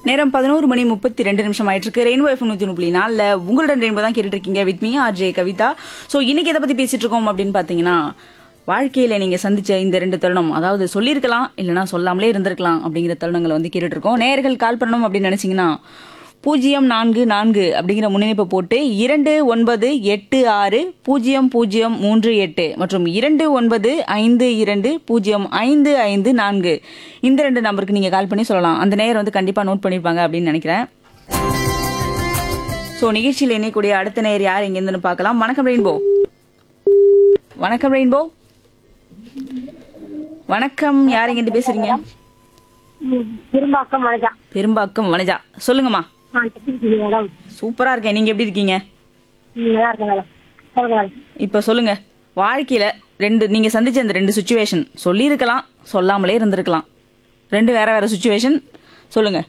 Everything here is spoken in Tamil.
நேரம் பதினோரு மணி முப்பத்தி ரெண்டு நிமிஷம் ஆயிட்டு இருக்கு ரெயின்போ எஃப் நூத்தி புள்ளி நாலுல உங்களுடன் ரெயின்போ தான் கேட்டுட்டு இருக்கீங்க with me RJ Kavitha so இன்னைக்கு எதை பத்தி பேசிட்டு இருக்கோம் அப்படின்னு பாத்தீங்கன்னா வாழ்க்கையில நீங்க சந்திச்ச இந்த ரெண்டு தருணம் அதாவது சொல்லியிருக்கலாம் இல்லைன்னா சொல்லாமலே இருந்திருக்கலாம் அப்படிங்கிற தருணங்களை வந்து கேட்டுட்டு இருக்கோம் நேர்கள் கால் பண்ணணும் அப்படின்னு நினைச்சீங்கன்னா பூஜ்ஜியம் நான்கு நான்கு அப்படிங்கிற முன்னிணைப்பை போட்டு இரண்டு ஒன்பது எட்டு ஆறு பூஜ்ஜியம் பூஜ்ஜியம் மூன்று எட்டு மற்றும் இரண்டு ஒன்பது ஐந்து இரண்டு பூஜ்ஜியம் ஐந்து ஐந்து நான்கு இந்த ரெண்டு நம்பருக்கு நீங்க கால் பண்ணி சொல்லலாம் அந்த நேரம் வந்து கண்டிப்பா நோட் பண்ணிருப்பாங்க அப்படின்னு நினைக்கிறேன் ஸோ நிகழ்ச்சியில் இணையக்கூடிய அடுத்த நேர் யார் எங்கேருந்துன்னு பார்க்கலாம் வணக்கம் ரெயின்போ வணக்கம் ரெயின்போ வணக்கம் யார் எங்கிட்டு பேசுறீங்க திரும்பாக்கம் மழைதான் பெரும்பாக்கம் வனஜா சொல்லுங்கம்மா ஆ எப்படி இருக்கீங்க மேடம் சூப்பரா இருக்கேன் நீங்க எப்படி இருக்கீங்க ம், நல்லா இருக்கேன் மேடம் சொல்லுங்க மேடம் இப்ப சொல்லுங்க வாழ்க்கையில ரெண்டு நீங்க சந்திச்ச அந்த ரெண்டு சுச்சுவேஷன் சொல்லியிருக்கலாம் சொல்லாமலே இருந்திருக்கலாம் ரெண்டு வேற வேற சுச்சுவேஷன் சொல்லுங்க